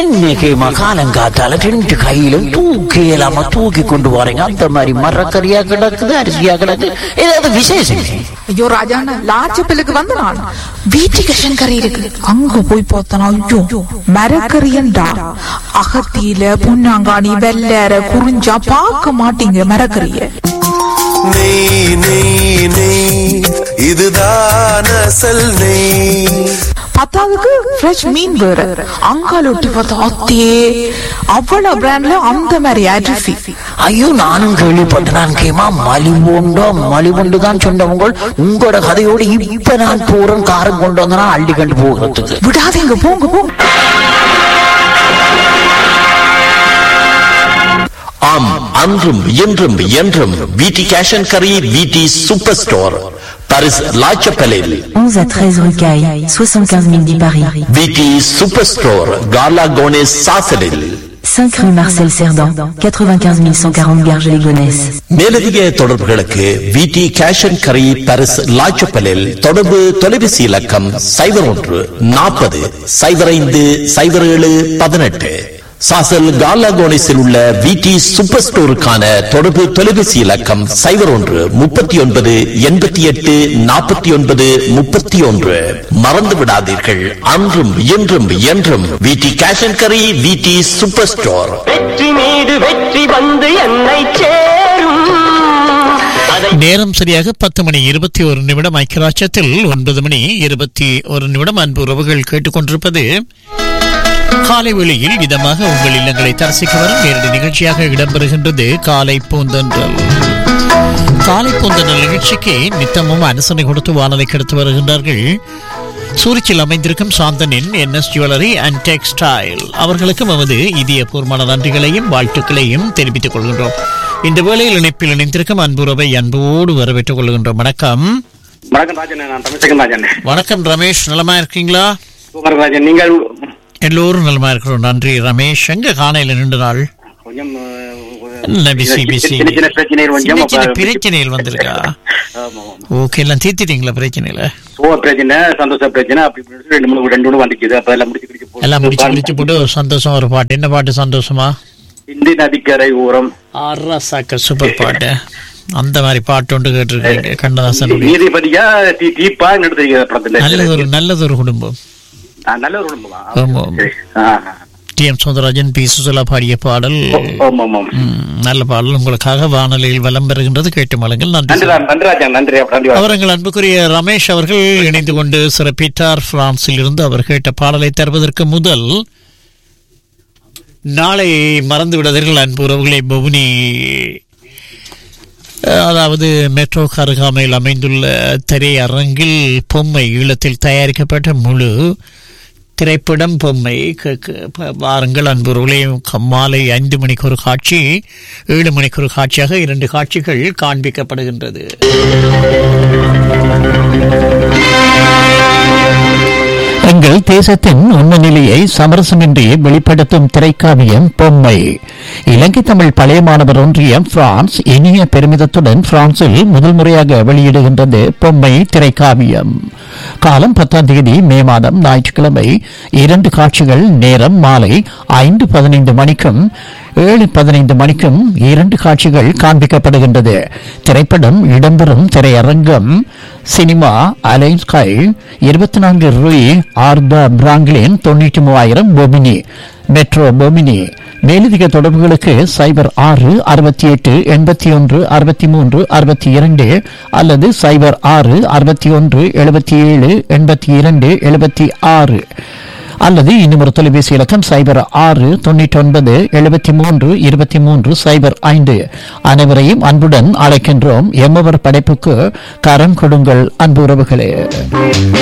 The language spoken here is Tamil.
இன்னைக்கு மகாலங்காத்தால ரெண்டு கையிலும் தூக்கி இல்லாம தூக்கி கொண்டு வரீங்க அந்த மாதிரி மரக்கறியா கிடக்குது அரிசியா கிடக்குது ஏதாவது விசேஷம் ஐயோ ராஜாண்ணா லாச்சப்பிலுக்கு வந்த நான் வீட்டுக்கு கறி இருக்கு அங்க போய் பார்த்தனா ஐயோ மரக்கறியண்டா அகத்தியில புன்னாங்காணி வெள்ளற குறிஞ்சா பார்க்க மாட்டீங்க மரக்கறிய நெய் நெய் நெய் இதுதான் அசல் நெய் பத்தாவதுக்கு ஃப்ரெஷ் மீன் வேற அங்கால ஒட்டி பார்த்தா அத்தே அவ்வளவு பிராண்ட்ல அந்த மாதிரி அரிசி ஐயோ நானும் கேள்விப்பட்டேன் நான் கேமா மலிவுண்டோ மலிவுண்டு தான் சொன்னவங்க உங்களோட கதையோடு இப்ப நான் போறேன் காரம் கொண்டு வந்தனா அள்ளி கண்டு போகிறதுக்கு விடாதீங்க போங்க போங்க ஆம் அன்றும் இன்றும் என்றும் விடி கேஷ் அண்ட் கரி விடி சூப்பர் ஸ்டோர் பாரிஸ் லாச்சப்பலில் 11 à 13 rue Caille, 75 000 10 Paris. விடி சூப்பர் ஸ்டோர் காலா கோனேஸ் சாசலில் 5 rue Marcel Cerdan, 95 140 Garges-les-Gonesse. மேலதிக தொடர்புகளுக்கு விடி கேஷ் அண்ட் கரி பாரிஸ் லாச்சப்பலில் தொடர்பு தொலைபேசி இலக்கம் சைபர் ஒன்று நாற்பது சைபர் ஐந்து சைபர் ஏழு பதினெட்டு சாசல் காலா கோனேஸில் உள்ள விடி சூப்பர் ஸ்டோருக்கான தொடர்பு தொலைபேசி இலக்கம் சைபர் ஒன்று முப்பத்தி ஒன்பது எண்பத்தி எட்டு நாற்பத்தி ஒன்பது முப்பத்தி ஒன்று மறந்து விடாதீர்கள் அன்றும் இன்றும் என்றும் விடி கேஷ் அண்ட் கரி விடி சூப்பர் ஸ்டோர் வெற்றி மீது வெற்றி வந்து என்னை சேரும் அதை நேரம் சரியாக பத்து மணி இருபத்தி ஒரு நிமிடம் ஐக்கியராட்சத்தில் ஒன்பது மணி இருபத்தி ஒரு நிமிடம் அன்பு உறவுகள் கேட்டுக்கொண்டிருப்பது காலை வேளையில் இதமாக உங்கள் இல்லங்களை தரிசிக்க வரும் நேரடி நிகழ்ச்சியாக இடம்பெறுகின்றது காலை பூந்தன்றல் காலை பூந்தன்றல் நிகழ்ச்சிக்கு நித்தமும் அனுசரணை கொடுத்து வானலை கெடுத்து வருகின்றார்கள் சூரிச்சில் அமைந்திருக்கும் சாந்தனின் என்எஸ் ஜுவல்லரி அண்ட் டெக்ஸ்டைல் அவர்களுக்கும் நமது இதயபூர்வமான நன்றிகளையும் வாழ்த்துக்களையும் தெரிவித்துக் கொள்கின்றோம் இந்த வேளையில் இணைப்பில் இணைந்திருக்கும் அன்புறவை அன்போடு வரவேற்றுக் கொள்கின்றோம் வணக்கம் வணக்கம் ராஜன் நான் தமிழ்சேகன் ராஜன் வணக்கம் ரமேஷ் நலமா இருக்கீங்களா சூப்பர் ராஜன் நீங்கள் எல்லோரும் நலமா இருக்கிறோம் நன்றி ரமேஷ் எங்க காணையில நின்று நாள் கொஞ்சம் என்ன பிஸி பிஸி சின்ன சின்ன பிரச்சனைகள் கொஞ்சம் சின்ன சின்ன அப்ப- பிரச்சனைகள் வந்திருக்கா ஆமா, ஆமா. ஓகே எல்லாம் தீர்த்திட்டீங்களா பிரச்சனையில சோக பிரச்சனை சந்தோஷ பிரச்சனை அப்படி இப்படின்னு சொல்லி ரெண்டு மூணு ரெண்டு மூணு வந்துக்குது அப்ப எல்லாம் முடிச்சு முடிச்சு போட்டு எல்லாம் முடிச்சு முடிச்சு போட்டு ஒரு சந்தோஷம் ஒரு பாட்டு என்ன பாட்டு சந்தோஷமா இந்தி நதிக்கரை ஓரம் அரசாக்க சூப்பர் பாட்டு அந்த மாதிரி பாட்டு ஒன்று கேட்டிருக்கீங்க கண்ணதாசன் நீதிபதியா தீ தீப்பா எடுத்திருக்கிற படத்துல நல்லது ஒரு நல்லது ஒரு குடும்பம் ஆ, நல்ல ஒரு குடும்பமா ஆமா. சரி. ஆ, ஆ. T M Soundararajan P Susheela பாடிய பாடல் ஆமா, ஆமா. ம், நல்ல பாடல் உங்களுக்காக வானொலியில் வலம் பெறுகின்றது கேட்டு மலங்கள் நன்றி நன்றி ரா- நன்றி ராஜன் நன்றி நன்றி அவர் எங்கள் அன்புக்குரிய ரமேஷ் அவர்கள் இணைந்து கொண்டு சிறப்பித்தார் பிரான்சில் இருந்து அவர் கேட்ட பாடலை தருவதற்கு முதல் நாளை மறந்து விடாதீர்கள் அன்பு உறவுகளை பவுனி அதாவது மெட்ரோ அருகாமையில் அமைந்துள்ள திரையரங்கில் பொம்மை ஈழத்தில் தயாரிக்கப்பட்ட முழு திரைப்படம் பொம்மை க- க- ப- வாருங்கள் அன்புறவுகளே மாலை ஐந்து மணிக்கு ஒரு காட்சி ஏழு மணிக்கு ஒரு காட்சியாக இரண்டு காட்சிகள் காண்பிக்கப்படுகின்றது எங்கள் தேசத்தின் உண்மை நிலையை சமரசமின்றி வெளிப்படுத்தும் திரைக்காவியம் பொம்மை இலங்கை தமிழ் பழைய மாணவர் ஒன்றியம் பிரான்ஸ் இனிய பெருமிதத்துடன் பிரான்சில் முதல் முறையாக வெளியிடுகின்றது பொம்மை திரைக்காவியம் காலம் பத்தாம் தேதி மே மாதம் ஞாயிற்றுக்கிழமை இரண்டு காட்சிகள் நேரம் மாலை ஐந்து பதினைந்து மணிக்கும் ஏழு பதினைந்து மணிக்கும் இரண்டு காட்சிகள் காண்பிக்கப்படுகின்றது திரைப்படம் இடம்பெறும் திரையரங்கம் சினிமா அலைன்ஸ் கை இருபத்தி நான்கு ரூய் ஆர்தா பிராங்கிலின் தொண்ணூற்றி மூவாயிரம் பொமினி மெட்ரோ பொமினி மேலதிக தொடர்புகளுக்கு சைபர் ஆறு அறுபத்தி எட்டு எண்பத்தி ஒன்று அறுபத்தி மூன்று அறுபத்தி இரண்டு அல்லது சைபர் ஆறு அறுபத்தி ஒன்று எழுபத்தி ஏழு எண்பத்தி இரண்டு எழுபத்தி ஆறு அல்லது இன்னும் ஒரு தொலைபேசி இலக்கம் சைபர் ஆறு தொண்ணூற்றி ஒன்பது எழுபத்தி மூன்று இருபத்தி மூன்று சைபர் ஐந்து அனைவரையும் அன்புடன் அழைக்கின்றோம் எம்மவர் படைப்புக்கு கரம் கொடுங்கள் அன்பு உறவுகளே